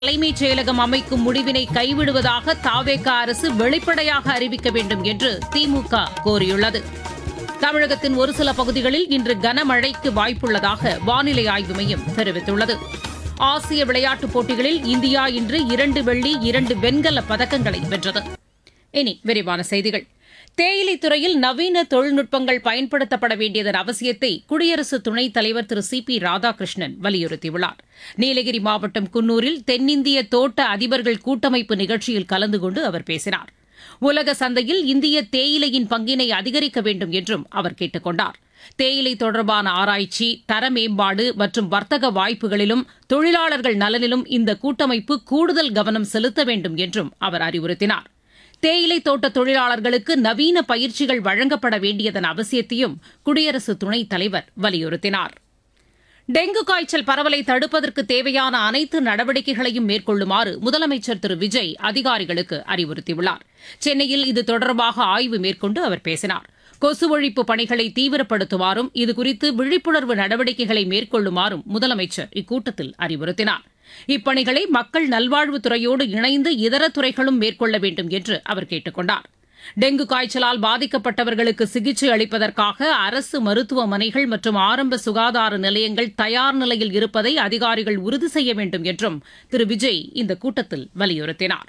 தலைமைச் செயலகம் அமைக்கும் முடிவினை கைவிடுவதாக தாவேக அரசு வெளிப்படையாக அறிவிக்க வேண்டும் என்று திமுக கோரியுள்ளது தமிழகத்தின் ஒரு சில பகுதிகளில் இன்று கனமழைக்கு வாய்ப்புள்ளதாக வானிலை ஆய்வு மையம் தெரிவித்துள்ளது ஆசிய விளையாட்டுப் போட்டிகளில் இந்தியா இன்று இரண்டு வெள்ளி இரண்டு வெண்கல பதக்கங்களை வென்றது இனி விரிவான செய்திகள் தேயிலை துறையில் நவீன தொழில்நுட்பங்கள் பயன்படுத்தப்பட வேண்டியதன் அவசியத்தை குடியரசு துணைத் தலைவர் திரு சி பி ராதாகிருஷ்ணன் வலியுறுத்தியுள்ளார் நீலகிரி மாவட்டம் குன்னூரில் தென்னிந்திய தோட்ட அதிபர்கள் கூட்டமைப்பு நிகழ்ச்சியில் கலந்து கொண்டு அவர் பேசினார் உலக சந்தையில் இந்திய தேயிலையின் பங்கினை அதிகரிக்க வேண்டும் என்றும் அவர் கேட்டுக் கொண்டார் தேயிலை தொடர்பான ஆராய்ச்சி தர மேம்பாடு மற்றும் வர்த்தக வாய்ப்புகளிலும் தொழிலாளர்கள் நலனிலும் இந்த கூட்டமைப்பு கூடுதல் கவனம் செலுத்த வேண்டும் என்றும் அவர் அறிவுறுத்தினார் தேயிலை தோட்ட தொழிலாளர்களுக்கு நவீன பயிற்சிகள் வழங்கப்பட வேண்டியதன் அவசியத்தையும் குடியரசு துணைத் தலைவர் வலியுறுத்தினார் டெங்கு காய்ச்சல் பரவலை தடுப்பதற்கு தேவையான அனைத்து நடவடிக்கைகளையும் மேற்கொள்ளுமாறு முதலமைச்சர் திரு விஜய் அதிகாரிகளுக்கு அறிவுறுத்தியுள்ளார் சென்னையில் இது தொடர்பாக ஆய்வு மேற்கொண்டு அவர் பேசினார் கொசு ஒழிப்பு பணிகளை தீவிரப்படுத்துமாறும் இதுகுறித்து விழிப்புணர்வு நடவடிக்கைகளை மேற்கொள்ளுமாறும் முதலமைச்சர் இக்கூட்டத்தில் அறிவுறுத்தினார் இப்பணிகளை மக்கள் நல்வாழ்வுத்துறையோடு இணைந்து இதர துறைகளும் மேற்கொள்ள வேண்டும் என்று அவர் கேட்டுக் கொண்டார் டெங்கு காய்ச்சலால் பாதிக்கப்பட்டவர்களுக்கு சிகிச்சை அளிப்பதற்காக அரசு மருத்துவமனைகள் மற்றும் ஆரம்ப சுகாதார நிலையங்கள் தயார் நிலையில் இருப்பதை அதிகாரிகள் உறுதி செய்ய வேண்டும் என்றும் திரு விஜய் இந்த கூட்டத்தில் வலியுறுத்தினார்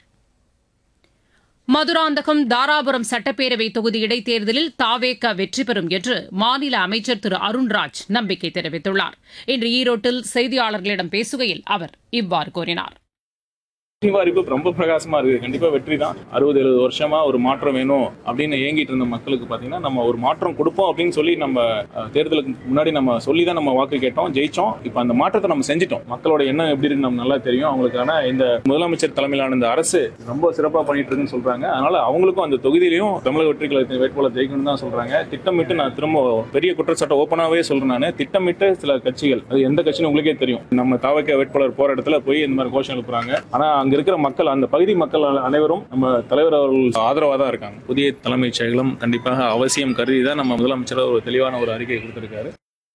மதுராந்தகம் தாராபுரம் சட்டப்பேரவை தொகுதி இடைத்தேர்தலில் தாவேக வெற்றி பெறும் என்று மாநில அமைச்சர் திரு அருண்ராஜ் நம்பிக்கை தெரிவித்துள்ளார் இன்று ஈரோட்டில் செய்தியாளர்களிடம் பேசுகையில் அவர் இவ்வாறு கூறினார் வாய்ப்பு ரொம்ப பிரகாசமா இருக்கு கண்டிப்பா வெற்றி தான் அறுபது எழுபது வருஷமா ஒரு மாற்றம் வேணும் அப்படின்னு ஏங்கிட்டு இருந்த மக்களுக்கு பாத்தீங்கன்னா நம்ம ஒரு மாற்றம் கொடுப்போம் அப்படின்னு சொல்லி நம்ம அஹ், தேர்தலுக்கு முன்னாடி நம்ம சொல்லி தான் நம்ம வாக்கு கேட்டோம் ஜெயிச்சோம் இப்போ அந்த மாற்றத்தை நம்ம செஞ்சிட்டோம் மக்களோட எண்ணம் எப்படி இருக்கு நம்ம நல்லா தெரியும் அவங்களுக்கான இந்த முதலமைச்சர் தலைமையிலான இந்த அரசு ரொம்ப சிறப்பா பண்ணிட்டு இருக்குன்னு சொல்றாங்க அதனால அவங்களுக்கும் அந்த தொகுதியிலையும் தமிழக வெற்றி கழகத்தின் வேட்பாளர் ஜெயிக்கணும்னு தான் சொல்றாங்க திட்டமிட்டு நான் திரும்ப பெரிய குற்றச்சாட்டை ஓப்பனாவே சொல்றேன் நான் திட்டமிட்டு சில கட்சிகள் அது எந்த கட்சின்னு உங்களுக்கே தெரியும் நம்ம தாவக்க வேட்பாளர் போற இடத்துல போய் இந்த மாதிரி கோஷம் எழுப்புறாங்க ஆனா அங்க இருக்கிற மக்கள் அந்த பகுதி மக்கள் அனைவரும் நம்ம தலைவர் அவர்கள் ஆதரவா தான் இருக்காங்க புதிய தலைமைச் செயலம் கண்டிப்பாக அவசியம் கருதி தான் நம்ம முதலமைச்சர் ஒரு தெளிவான ஒரு அறிக்கை கொடுத்திருக்காரு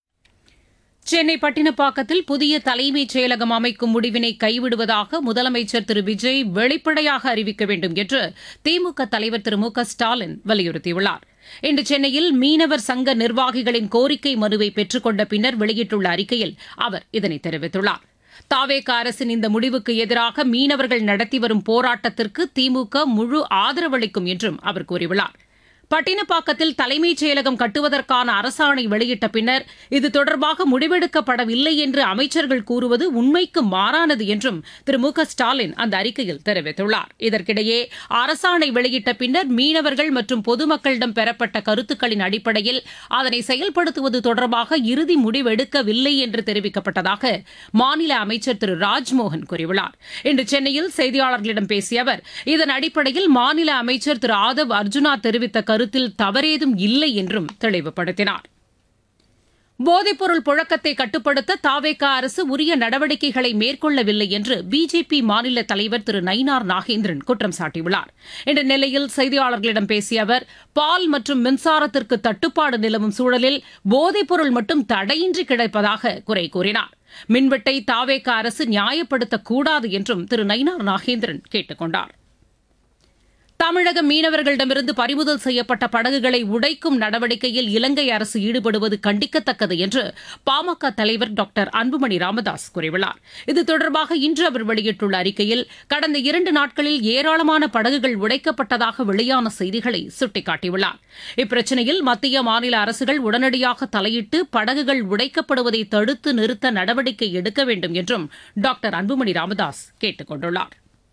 சென்னை பட்டினப்பாக்கத்தில் புதிய தலைமைச் செயலகம் அமைக்கும் முடிவினை கைவிடுவதாக முதலமைச்சர் திரு விஜய் வெளிப்படையாக அறிவிக்க வேண்டும் என்று திமுக தலைவர் திரு மு க ஸ்டாலின் வலியுறுத்தியுள்ளார் இன்று சென்னையில் மீனவர் சங்க நிர்வாகிகளின் கோரிக்கை மனுவை பெற்றுக்கொண்ட பின்னர் வெளியிட்டுள்ள அறிக்கையில் அவர் இதனை தெரிவித்துள்ளார் தாவேக அரசின் இந்த முடிவுக்கு எதிராக மீனவர்கள் நடத்தி வரும் போராட்டத்திற்கு திமுக முழு ஆதரவளிக்கும் என்றும் அவர் கூறியுள்ளார் பட்டினப்பாக்கத்தில் தலைமைச் செயலகம் கட்டுவதற்கான அரசாணை வெளியிட்ட பின்னர் இது தொடர்பாக முடிவெடுக்கப்படவில்லை என்று அமைச்சர்கள் கூறுவது உண்மைக்கு மாறானது என்றும் திரு மு க ஸ்டாலின் அந்த அறிக்கையில் தெரிவித்துள்ளார் இதற்கிடையே அரசாணை வெளியிட்ட பின்னர் மீனவர்கள் மற்றும் பொதுமக்களிடம் பெறப்பட்ட கருத்துக்களின் அடிப்படையில் அதனை செயல்படுத்துவது தொடர்பாக இறுதி முடிவெடுக்கவில்லை என்று தெரிவிக்கப்பட்டதாக மாநில அமைச்சர் திரு ராஜ்மோகன் கூறியுள்ளார் இன்று சென்னையில் செய்தியாளர்களிடம் பேசிய அவர் இதன் அடிப்படையில் மாநில அமைச்சர் திரு ஆதவ் அர்ஜுனா தெரிவித்த கருத்தில் தவறேதும் இல்லை என்றும் தெளிவுபடுத்தினார் போதைப்பொருள் புழக்கத்தை கட்டுப்படுத்த தாவேகா அரசு உரிய நடவடிக்கைகளை மேற்கொள்ளவில்லை என்று பிஜேபி மாநில தலைவர் திரு நயினார் நாகேந்திரன் குற்றம் சாட்டியுள்ளார் இன்று நெல்லையில் செய்தியாளர்களிடம் பேசிய அவர் பால் மற்றும் மின்சாரத்திற்கு தட்டுப்பாடு நிலவும் சூழலில் போதைப்பொருள் மட்டும் தடையின்றி கிடைப்பதாக குறை கூறினார் மின்வெட்டை தாவேகா அரசு நியாயப்படுத்தக்கூடாது என்றும் திரு நயினார் நாகேந்திரன் கேட்டுக் கொண்டார் தமிழக மீனவர்களிடமிருந்து பறிமுதல் செய்யப்பட்ட படகுகளை உடைக்கும் நடவடிக்கையில் இலங்கை அரசு ஈடுபடுவது கண்டிக்கத்தக்கது என்று பாமக தலைவர் டாக்டர் அன்புமணி ராமதாஸ் கூறியுள்ளார் இது தொடர்பாக இன்று அவர் வெளியிட்டுள்ள அறிக்கையில் கடந்த இரண்டு நாட்களில் ஏராளமான படகுகள் உடைக்கப்பட்டதாக வெளியான செய்திகளை சுட்டிக்காட்டியுள்ளார் இப்பிரச்சினையில் மத்திய மாநில அரசுகள் உடனடியாக தலையிட்டு படகுகள் உடைக்கப்படுவதை தடுத்து நிறுத்த நடவடிக்கை எடுக்க வேண்டும் என்றும் டாக்டர் அன்புமணி ராமதாஸ் கேட்டுக் கொண்டுள்ளார்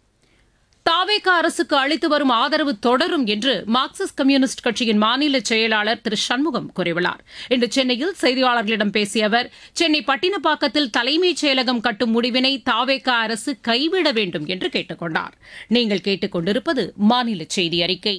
தாவேக அரசுக்கு அளித்து வரும் ஆதரவு தொடரும் என்று மார்க்சிஸ்ட் கம்யூனிஸ்ட் கட்சியின் மாநில செயலாளர் திரு சண்முகம் கூறியுள்ளார் இன்று சென்னையில் செய்தியாளர்களிடம் பேசிய அவர் சென்னை பட்டினப்பாக்கத்தில் தலைமைச் செயலகம் கட்டும் முடிவினை தாவேக அரசு கைவிட வேண்டும் என்று கேட்டுக் கொண்டார் நீங்கள் கேட்டுக் கொண்டிருப்பது மாநில செய்தி அறிக்கை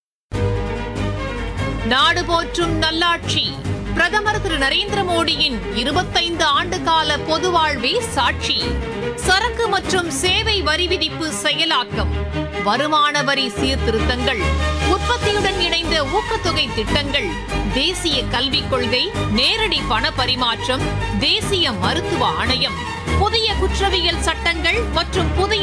நாடு போற்றும் நல்லாட்சி பிரதமர் திரு நரேந்திர மோடியின் இருபத்தைந்து ஆண்டு கால பொது வாழ்வே சாட்சி சரக்கு மற்றும் சேவை வரி விதிப்பு செயலாக்கம் வருமான வரி சீர்திருத்தங்கள் உற்பத்தியுடன் இணைந்த ஊக்கத்தொகை திட்டங்கள் தேசிய கல்விக் கொள்கை நேரடி பண பரிமாற்றம் தேசிய மருத்துவ ஆணையம் புதிய குற்றவியல் சட்டங்கள் மற்றும் புதிய